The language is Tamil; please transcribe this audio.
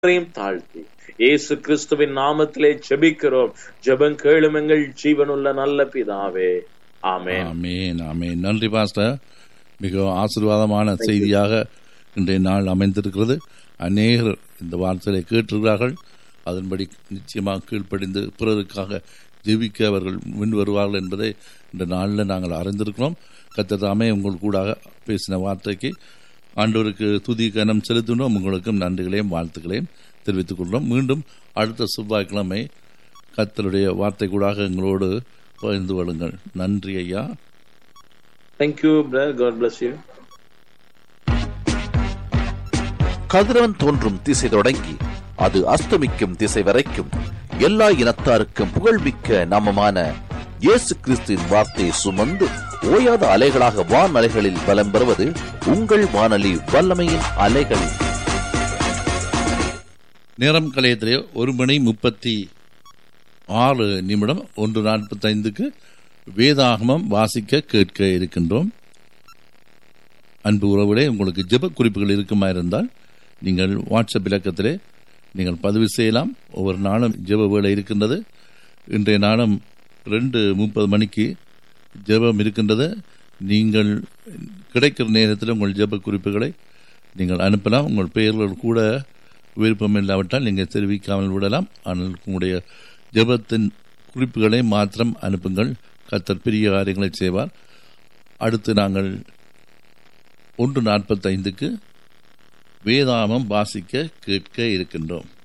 எல்லாரையும் தாழ்த்தி இயேசு கிறிஸ்துவின் நாமத்திலே ஜெபிக்கிறோம் ஜெபம் கேளும் எங்கள் ஜீவனுள்ள நல்ல பிதாவே ஆமென் ஆமேன் ஆமேன் நன்றி பாஸ்டர் மிக ஆசீர்வாதமான செய்தியாக இன்றைய நாள் அமைந்திருக்கிறது அநேகர் இந்த வார்த்தையை கேட்டிருக்கிறார்கள் அதன்படி நிச்சயமாக கீழ்ப்படிந்து பிறருக்காக ஜெபிக்க அவர்கள் முன் வருவார்கள் என்பதை இந்த நாளில் நாங்கள் அறிந்திருக்கிறோம் கத்ததாமே உங்கள் கூடாக பேசின வார்த்தைக்கு ஆண்டவருக்கு துதி கனம் செலுத்தினோம் உங்களுக்கும் நன்றிகளையும் வாழ்த்துக்களையும் தெரிவித்துக் கொள்கிறோம் மீண்டும் அடுத்த செவ்வாய்க்கிழமை கத்தருடைய வார்த்தை கூடாக எங்களோடு பகிர்ந்து கொள்ளுங்கள் நன்றி ஐயா thank you brother God bless you கதிரவன் தோன்றும் திசை தொடங்கி அது அஸ்தமிக்கும் திசை வரைக்கும் எல்லா இனத்தாருக்கும் புகழ்மிக்க நாமமான இயேசு கிறிஸ்துவின் வார்த்தையை சுமந்து ஓயாத அலைகளாக வான் அலைகளில் பலம் பெறுவது உங்கள் வானொலி வல்லமையின் அலைகள் நேரம் கலையத்திலே ஒரு மணி முப்பத்தி ஆறு நிமிடம் ஒன்று நாற்பத்தைந்துக்கு வேதாகமம் வாசிக்க கேட்க இருக்கின்றோம் அன்பு உறவுகளே உங்களுக்கு ஜெப குறிப்புகள் இருக்குமா இருந்தால் நீங்கள் வாட்ஸ்அப் இலக்கத்திலே நீங்கள் பதிவு செய்யலாம் ஒவ்வொரு நாளும் ஜெப வேலை இருக்கின்றது இன்றைய நாளும் ரெண்டு முப்பது மணிக்கு ஜெபம் இருக்கின்றது நீங்கள் கிடைக்கிற நேரத்தில் உங்கள் ஜெப குறிப்புகளை நீங்கள் அனுப்பலாம் உங்கள் பெயர்கள் கூட விருப்பம் இல்லாவிட்டால் நீங்கள் தெரிவிக்காமல் விடலாம் ஆனால் உங்களுடைய ஜெபத்தின் குறிப்புகளை மாத்திரம் அனுப்புங்கள் கத்தர் பெரிய காரியங்களை செய்வார் அடுத்து நாங்கள் ஒன்று நாற்பத்தைந்துக்கு வேதாமம் வாசிக்க கேட்க இருக்கின்றோம்